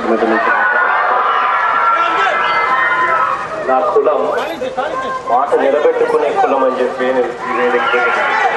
మీద నుంచి నా కులం మాట నిలబెట్టుకునే కులం అని చెప్పి నేను ఈ వేదిక మీద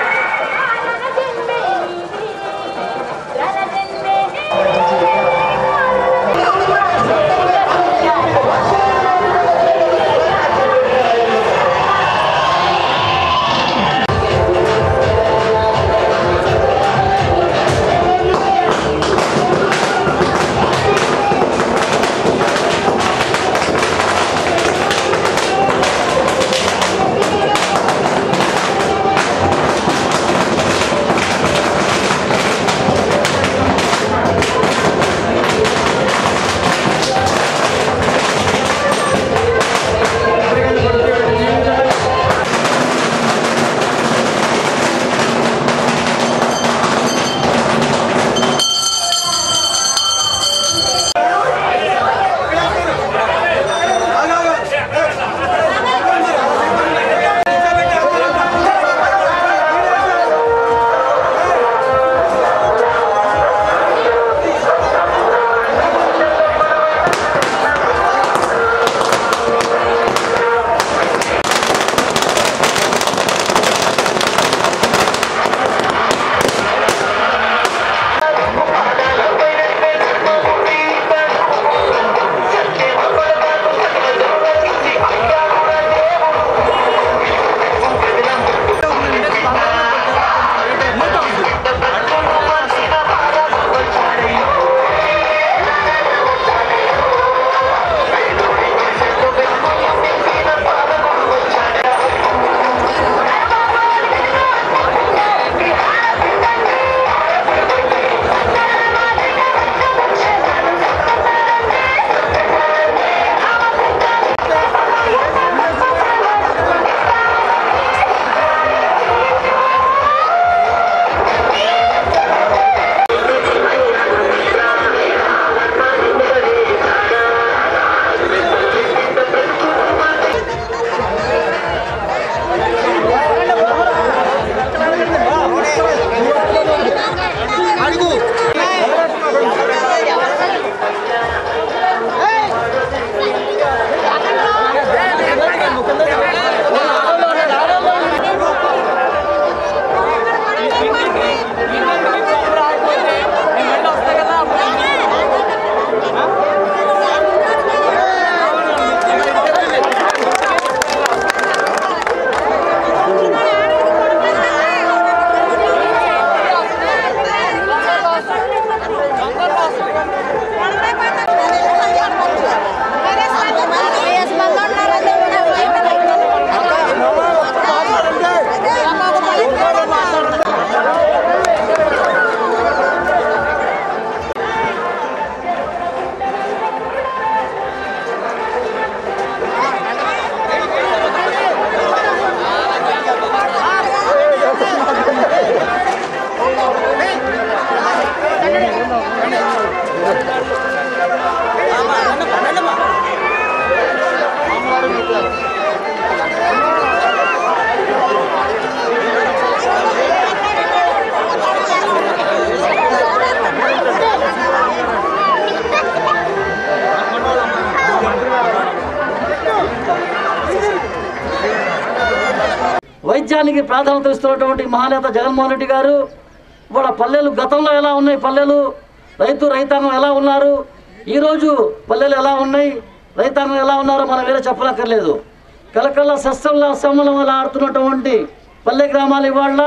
వైద్యానికి ప్రాధాన్యత ఇస్తున్నటువంటి మహానేత జగన్మోహన్ రెడ్డి గారు ఇవాళ పల్లెలు గతంలో ఎలా ఉన్నాయి పల్లెలు రైతు రైతాంగం ఎలా ఉన్నారు ఈరోజు పల్లెలు ఎలా ఉన్నాయి రైతాంగం ఎలా ఉన్నారో మనం వేరే చెప్పనక్కర్లేదు కలకల్ల సస్యంలో సమలం వల్ల ఆడుతున్నటువంటి పల్లె గ్రామాలు ఇవాళ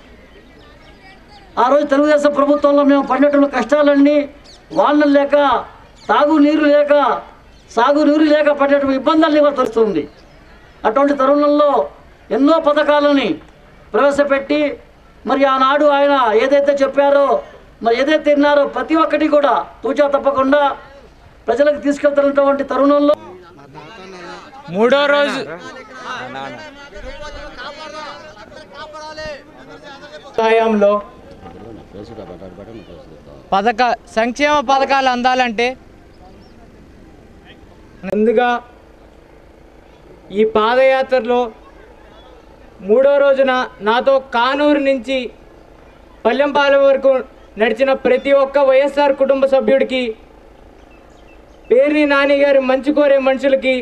ఆ రోజు తెలుగుదేశం ప్రభుత్వంలో మేము పడినటువంటి కష్టాలన్నీ వాళ్ళ లేక తాగు నీరు లేక సాగు నీరు లేక పడేటువంటి ఇబ్బందుల్ని ఇవాళ తెలుస్తుంది అటువంటి తరుణంలో ఎన్నో పథకాలని ప్రవేశపెట్టి మరి ఆనాడు ఆయన ఏదైతే చెప్పారో మరి ఏదైతే తిన్నారో ప్రతి ఒక్కటి కూడా తూచా తప్పకుండా ప్రజలకు తీసుకెళ్తున్నటువంటి తరుణంలో మూడో రోజు వ్యవసాయంలో పథక సంక్షేమ పథకాలు అందాలంటే ముందుగా ఈ పాదయాత్రలో మూడో రోజున నాతో కానూరు నుంచి పల్లెంపాలెం వరకు నడిచిన ప్రతి ఒక్క వైఎస్ఆర్ కుటుంబ సభ్యుడికి పేర్ని నాని గారి మంచి కోరే మనుషులకి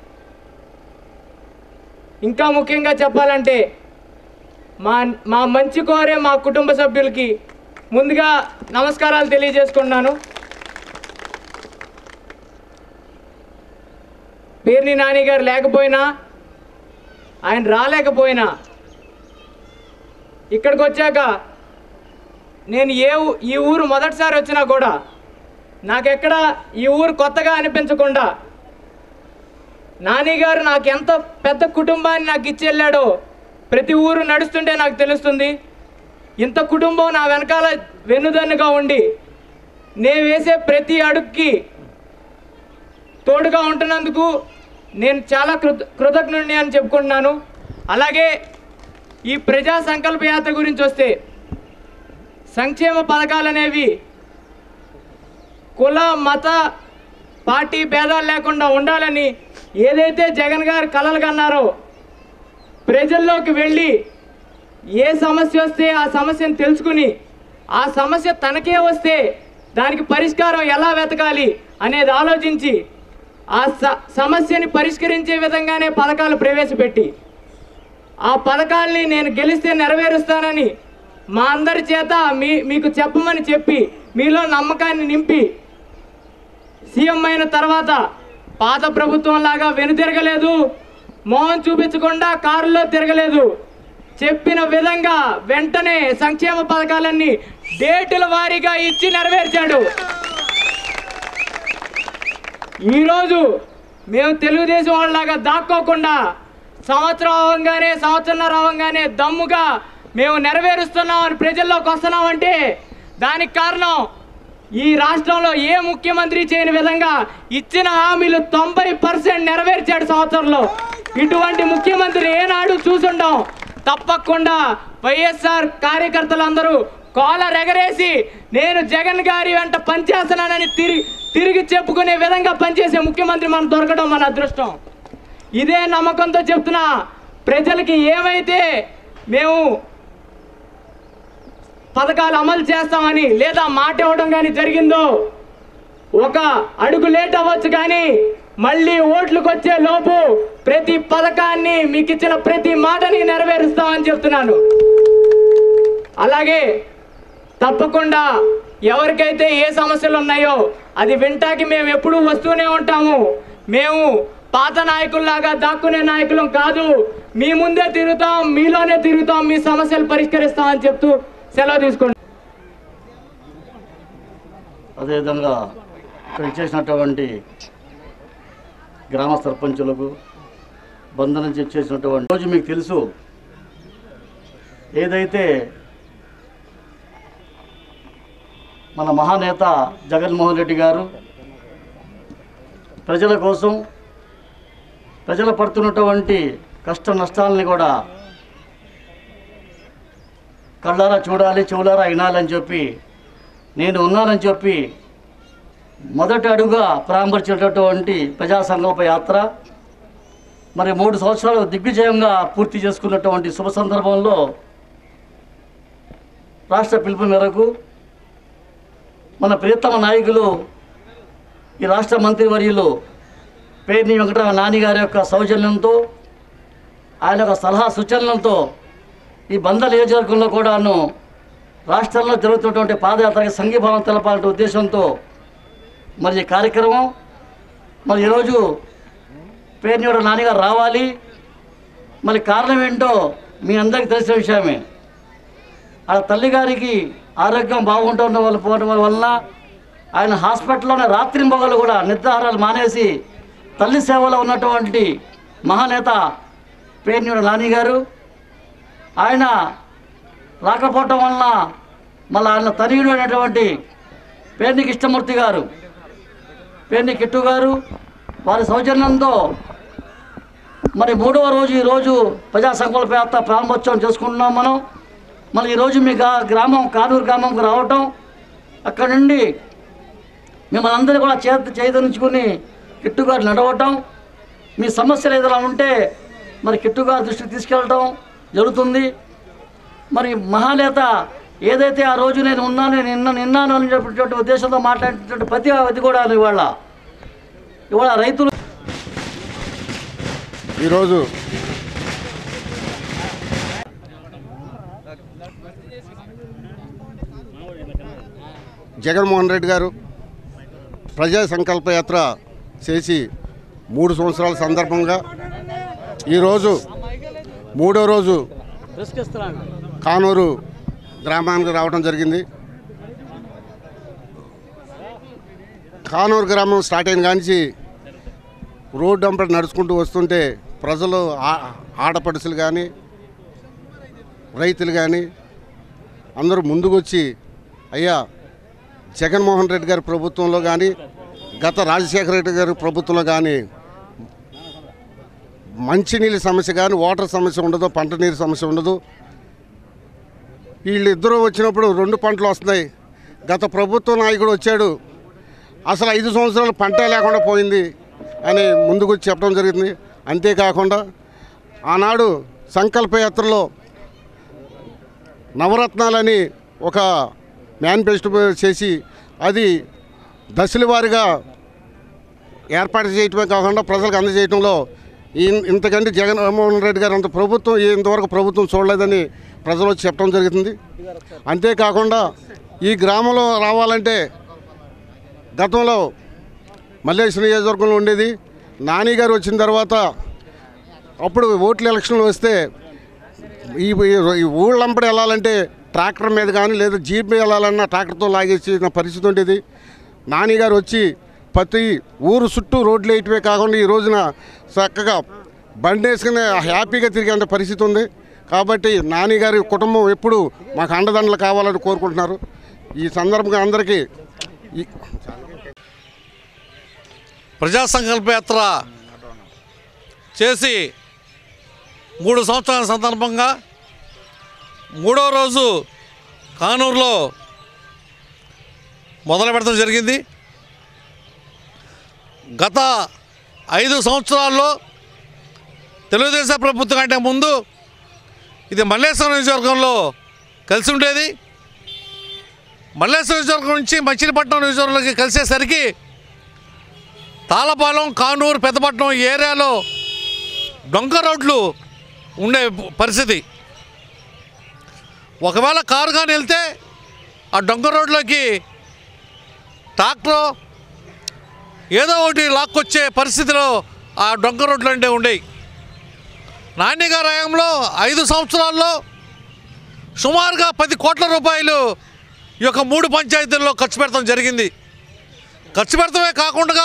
ఇంకా ముఖ్యంగా చెప్పాలంటే మా మా మంచి కోరే మా కుటుంబ సభ్యులకి ముందుగా నమస్కారాలు తెలియజేసుకున్నాను పేర్ని నాని గారు లేకపోయినా ఆయన రాలేకపోయినా ఇక్కడికి వచ్చాక నేను ఏ ఊ- ఈ ఊరు మొదటిసారి వచ్చినా కూడా నాకెక్కడ ఈ ఊరు కొత్తగా అనిపించకుండా నాని గారు నాకు ఎంత పెద్ద కుటుంబాన్ని నాకు ఇచ్చి వెళ్ళాడో ప్రతి ఊరు నడుస్తుంటే నాకు తెలుస్తుంది ఇంత కుటుంబం నా వెనకాల వెన్నుదన్నుగా ఉండి నేను వేసే ప్రతి అడుగుకి తోడుగా ఉంటున్నందుకు నేను చాలా కృత కృతజ్ఞుడిని అని చెప్పుకుంటున్నాను అలాగే ఈ ప్రజా సంకల్ప యాత్ర గురించి వస్తే సంక్షేమ పథకాలు అనేవి కుల మత పార్టీ భేదాలు లేకుండా ఉండాలని ఏదైతే జగన్ గారు కలలు కన్నారో ప్రజల్లోకి వెళ్ళి ఏ సమస్య వస్తే ఆ సమస్యను తెలుసుకుని ఆ సమస్య తనకే వస్తే దానికి పరిష్కారం ఎలా వెతకాలి అనేది ఆలోచించి ఆ స సమస్యని పరిష్కరించే విధంగానే పథకాలు ప్రవేశపెట్టి ఆ పథకాల్ని నేను గెలిస్తే నెరవేరుస్తానని మా అందరి చేత మీ మీకు చెప్పమని చెప్పి మీలో నమ్మకాన్ని నింపి సీఎం అయిన తర్వాత పాత ప్రభుత్వం లాగా వెనుతిరగలేదు మోహం చూపించకుండా కారులో తిరగలేదు చెప్పిన విధంగా వెంటనే సంక్షేమ పథకాలన్నీ డేటుల వారీగా ఇచ్చి నెరవేర్చాడు ఈరోజు మేము తెలుగుదేశం వాళ్ళలాగా దాక్కోకుండా సంవత్సరం అవ్వగానే సంవత్సరంన్నర అవ్వగానే దమ్ముగా మేము నెరవేరుస్తున్నాం అని ప్రజల్లోకి వస్తున్నామంటే దానికి కారణం ఈ రాష్ట్రంలో ఏ ముఖ్యమంత్రి చేయని విధంగా ఇచ్చిన హామీలు తొంభై పర్సెంట్ నెరవేర్చాడు సంవత్సరంలో ఇటువంటి ముఖ్యమంత్రి ఏనాడు చూసుండం తప్పకుండా వైఎస్ఆర్ కార్యకర్తలందరూ కాలర్ ఎగరేసి నేను జగన్ గారి వెంట పనిచేస్తున్నానని తిరిగి తిరిగి చెప్పుకునే విధంగా పనిచేసే ముఖ్యమంత్రి మనం దొరకడం మన అదృష్టం ఇదే నమ్మకంతో చెప్తున్నా ప్రజలకి ఏమైతే మేము పథకాలు అమలు చేస్తామని లేదా మాట ఇవ్వడం కానీ జరిగిందో ఒక అడుగు లేట్ అవ్వచ్చు కానీ మళ్ళీ ఓట్లకు వచ్చే లోపు ప్రతి పథకాన్ని మీకు ఇచ్చిన ప్రతి మాటని నెరవేరుస్తామని చెప్తున్నాను అలాగే తప్పకుండా ఎవరికైతే ఏ సమస్యలు ఉన్నాయో అది వింటాకి మేము ఎప్పుడూ వస్తూనే ఉంటాము మేము పాత నాయకుల్లాగా దాక్కునే నాయకులం కాదు మీ ముందే తిరుగుతాం మీలోనే తిరుగుతాం మీ సమస్యలు పరిష్కరిస్తాం అని చెప్తూ సెలవు తీసుకోండి అదేవిధంగా ఇక్కడ చేసినటువంటి గ్రామ సర్పంచులకు బంధనం చేసినటువంటి రోజు మీకు తెలుసు ఏదైతే మన మహానేత జగన్మోహన్ రెడ్డి గారు ప్రజల కోసం ప్రజలు పడుతున్నటువంటి కష్ట నష్టాలని కూడా కళ్ళారా చూడాలి చెవులారా వినాలని చెప్పి నేను ఉన్నానని చెప్పి మొదటి అడుగుగా ప్రారంభించినటువంటి ప్రజా సంకల్ప యాత్ర మరి మూడు సంవత్సరాలు దిగ్విజయంగా పూర్తి చేసుకున్నటువంటి శుభ సందర్భంలో రాష్ట్ర పిలుపు మేరకు మన ప్రియతమ నాయకులు ఈ రాష్ట్ర మంత్రివర్యులు పేర్ని వెంకట నాని గారి యొక్క సౌజన్యంతో ఆయన యొక్క సలహా సూచనలతో ఈ బంద నియోజకవర్గంలో కూడాను రాష్ట్రంలో జరుగుతున్నటువంటి పాదయాత్రకి సంఘీభావం తెలపాలనే ఉద్దేశంతో మరి ఈ కార్యక్రమం మరి ఈరోజు పేరునివాడ నాన్నగారు రావాలి మరి కారణం ఏంటో మీ అందరికీ తెలిసిన విషయమే ఆ తల్లిగారికి ఆరోగ్యం బాగుంటున్న వాళ్ళు పోవడం వలన ఆయన హాస్పిటల్లోనే రాత్రి మొగలు కూడా నిద్రాహారాలు మానేసి తల్లి సేవలో ఉన్నటువంటి మహానేత పేర్నివాడ నాని గారు ఆయన రాకపోవటం వలన మళ్ళీ ఆయన తనయుడు అయినటువంటి పేర్ని కృష్ణమూర్తి గారు పేర్ని కిట్టు గారు వారి సౌజన్యంతో మరి మూడవ రోజు ఈరోజు ప్రజా సంకల్ప యాత్ర ప్రారంభోత్సవం చేసుకుంటున్నాం మనం మరి ఈరోజు మీ గా- గ్రామం కానూరు గ్రామంకు రావటం అక్కడ నుండి మిమ్మల్ని అందరూ కూడా చేత చైతన్యించుకుని కిట్టు గారు నడవటం మీ సమస్యలు ఏదైనా ఉంటే మరి కిట్టు గారి దృష్టికి తీసుకెళ్ళటం జరుగుతుంది మరి మహానేత ఏదైతే ఆ రోజు నేను ఉన్నాను నేను నిన్న నిన్నాను అని చెప్పేటువంటి ఉద్దేశంతో మాట్లాడేటువంటి ప్రతి అది కూడా ఇవాళ ఇవాళ రైతులు ఈరోజు జగన్మోహన్ రెడ్డి గారు ప్రజా సంకల్ప యాత్ర చేసి మూడు సంవత్సరాల సందర్భంగా ఈరోజు మూడో రోజు కానూరు గ్రామానికి రావడం జరిగింది కానూరు గ్రామం స్టార్ట్ అయిన కానించి రోడ్డు అంపట నడుచుకుంటూ వస్తుంటే ప్రజలు ఆ- ఆడపడుచులు కానీ రైతులు కానీ అందరూ ముందుకొచ్చి అయ్యా జగన్మోహన్ రెడ్డి గారి ప్రభుత్వంలో కానీ గత రాజశేఖర రెడ్డి గారి ప్రభుత్వంలో కానీ మంచినీళ్ళ సమస్య కానీ వాటర్ సమస్య ఉండదు పంట నీరు సమస్య ఉండదు వీళ్ళిద్దరూ వచ్చినప్పుడు రెండు పంటలు వస్తున్నాయి గత ప్రభుత్వ నాయకుడు వచ్చాడు అసలు ఐదు సంవత్సరాలు పంట లేకుండా పోయింది అని ముందుకు వచ్చి చెప్పడం జరిగింది అంతేకాకుండా ఆనాడు సంకల్పయాత్రలో నవరత్నాలని ఒక మేనిఫెస్టో చేసి అది దశల వారీగా ఏర్పాటు చేయటమే కాకుండా ప్రజలకు అందజేయడంలో ఈ- ఇంతకంటే జగన్మోహన్ రెడ్డి గారు అంత ప్రభుత్వం ఇంతవరకు ప్రభుత్వం చూడలేదని ప్రజలు వచ్చి చెప్పడం జరుగుతుంది అంతేకాకుండా ఈ గ్రామంలో రావాలంటే గతంలో మల్లేశ్వర నియోజకవర్గంలో ఉండేది నాని గారు వచ్చిన తర్వాత అప్పుడు ఓట్ల ఎలక్షన్లు వస్తే ఈ ఈ ఊళ్ళంపడి వెళ్ళాలంటే ట్రాక్టర్ మీద కానీ లేదా జీప్ మీద వెళ్ళాలన్నా ట్రాక్టర్తో లాగేసిన పరిస్థితి ఉండేది నాని గారు వచ్చి ప్రతి ఊరు చుట్టూ రోడ్లు వేయటమే కాకుండా ఈ రోజున చక్కగా బండి వేసుకుని హ్యాపీగా తిరిగేంత పరిస్థితి ఉంది కాబట్టి నాని గారి కుటుంబం ఎప్పుడు మాకు అండదండలు కావాలని కోరుకుంటున్నారు ఈ సందర్భంగా అందరికీ ఈ ప్రజా సంకల్ప యాత్ర చేసి మూడు సంవత్సరాల సందర్భంగా మూడో రోజు కానూరులో మొదలు పెడతాం జరిగింది గత ఐదు సంవత్సరాల్లో తెలుగుదేశం ప్రభుత్వం కంటే ముందు ఇది మల్లేశ్వరం నియోజకవర్గంలో కలిసి ఉండేది మల్లేశ్వరం నియోజకవర్గం నుంచి మచిలీపట్నం నియోజకవర్గంలోకి కలిసేసరికి తాళపాలెం కానూరు పెద్దపట్నం ఈ ఏరియాలో డొంక రోడ్లు ఉండే పరిస్థితి ఒకవేళ కారు కానీ వెళ్తే ఆ డొంక రోడ్లోకి ట్రాక్టర్ ఏదో ఒకటి లాక్కొచ్చే పరిస్థితిలో ఆ డొంక రోడ్లు అంటే ఉండేవి నాణ్యగారి హయాంలో ఐదు సంవత్సరాల్లో సుమారుగా పది కోట్ల రూపాయలు ఈ యొక్క మూడు పంచాయతీల్లో ఖర్చు పెడతాం జరిగింది ఖర్చు పెడతామే కాకుండా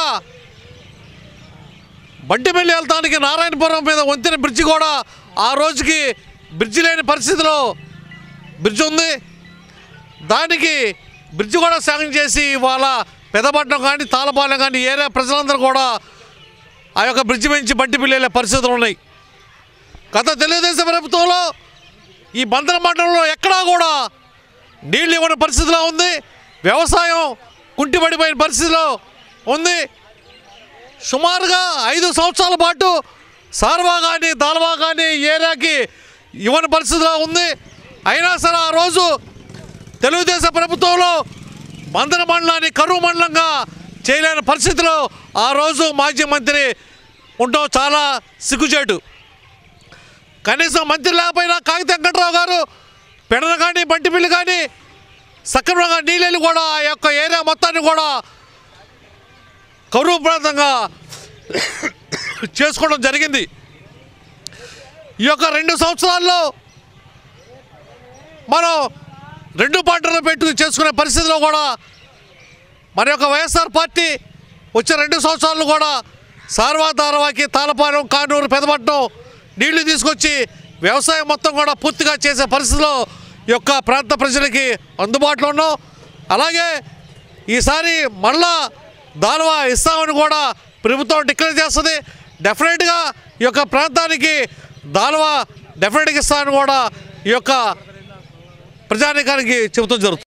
బంటిపల్లి వెళ్తానికి నారాయణపురం మీద వంతెన బ్రిడ్జి కూడా ఆ రోజుకి బ్రిడ్జి లేని పరిస్థితిలో బ్రిడ్జ్ ఉంది దానికి బ్రిడ్జి కూడా సాగం చేసి ఇవాళ పెదపట్నం కానీ తాళపాలెం కానీ ఏరియా ప్రజలందరూ కూడా ఆ యొక్క బ్రిడ్జి పెంచి బంటిపల్లి వెళ్ళే పరిస్థితులు ఉన్నాయి గత తెలుగుదేశం ప్రభుత్వంలో ఈ బందర మండలంలో ఎక్కడా కూడా నీళ్ళు ఇవ్వని పరిస్థితిలో ఉంది వ్యవసాయం కుంటిపడిపోయిన పరిస్థితిలో ఉంది సుమారుగా ఐదు సంవత్సరాల పాటు సార్వా కానీ దాల్వా కానీ ఏరియాకి ఇవ్వని పరిస్థితిలో ఉంది అయినా సరే ఆ రోజు తెలుగుదేశం ప్రభుత్వంలో మందర మండలాన్ని కరువు మండలంగా చేయలేని పరిస్థితిలో ఆ రోజు మాజీ మంత్రి ఉండటం చాలా సిగ్గుచేటు కనీసం మంత్రి లేకపోయినా కాగిత వెంకట్రావు గారు పెడన కానీ బంటిపిల్లి కానీ సక్రమంగా నీళ్ళు కూడా ఆ యొక్క ఏరియా మొత్తాన్ని కూడా కరువు ప్రాంతంగా చేసుకోవడం జరిగింది ఈ యొక్క రెండు సంవత్సరాల్లో మనం రెండు పంటలు పెట్టు చేసుకునే పరిస్థితిలో కూడా మన యొక్క వైఎస్ఆర్ పార్టీ వచ్చే రెండు సంవత్సరాలు కూడా సార్వా దారవాకి తాళపాలెం కానూరు పెదపట్నం నీళ్లు తీసుకొచ్చి వ్యవసాయం మొత్తం కూడా పూర్తిగా చేసే పరిస్థితిలో ఈ యొక్క ప్రాంత ప్రజలకి అందుబాటులో ఉన్నాం అలాగే ఈసారి మళ్ళా దాల్వా ఇస్తామని కూడా ప్రభుత్వం డిక్లేర్ చేస్తుంది డెఫినెట్గా ఈ యొక్క ప్రాంతానికి దాల్వా డెఫినెట్గా ఇస్తామని కూడా ఈ యొక్క ప్రజానికానికి చెబుతూ జరుగుతుంది